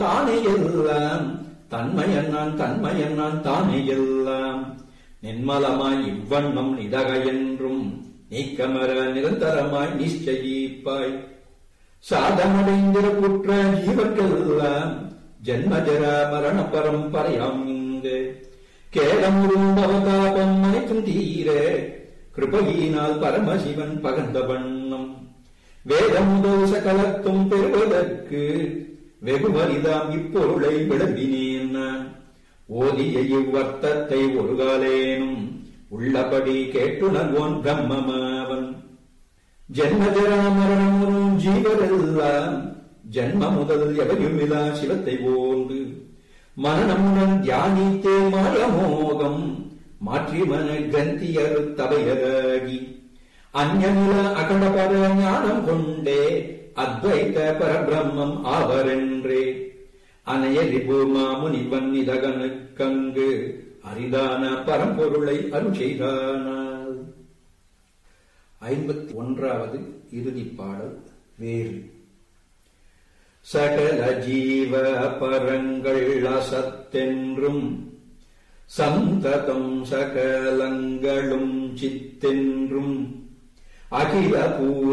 தானே எல்லாம் தன்மையன் நான் தன்மையன் நான் தானே எல்லாம் நின்மலமாய் இவ்வண்ணம் நிதக என்றும் நீக்கமர நிரந்தரமாய் நிச்சயிப்பாய் சாதமடைந்திர குற்ற ஜீவர்களெல்லாம் ஜன்மஜர மரண பரம்பரையாம் இங்கு கேடமுறும் அவதாபம் அனைத்தும் தீர கிருபையினால் பரமசிவன் பகர்ந்த வண்ணம் வேதமுதல் சகலத்தும் பெறுவதற்கு வெகுமரிதாம் இப்பொருளை விளம்பினேன் நான் ஓதிய இவ்வர்த்தத்தை ஒரு காலேனும் உள்ளபடி கேட்டுணர்வோன் பிரம்மமாவன் ஜென்மஜரா மரணமுறும் ஜீவரெல்லாம் ஜன்ம முதல் எவையுமிலா சிவத்தை போன்று மரணமுடன் தியானித்தே மாயமோகம் மாற்றி மன கிரந்தியர் தவையராகி அந்நில அகண்டபர ஞானம் கொண்டே அத்வைத பரபிரம்மம் ஆவரென்றே அனைய ரிபு மாமுனிவன் இதகனுக்கங்கு அரிதான பரம்பொருளை அருள் செய்தானால் ஐம்பத்தி ஒன்றாவது இறுதிப் பாடல் வேறு சகல ஜீவ பரங்கள் அசத்தென்றும் சந்ததம் சகலங்களும் சித்தென்றும் அகில பூர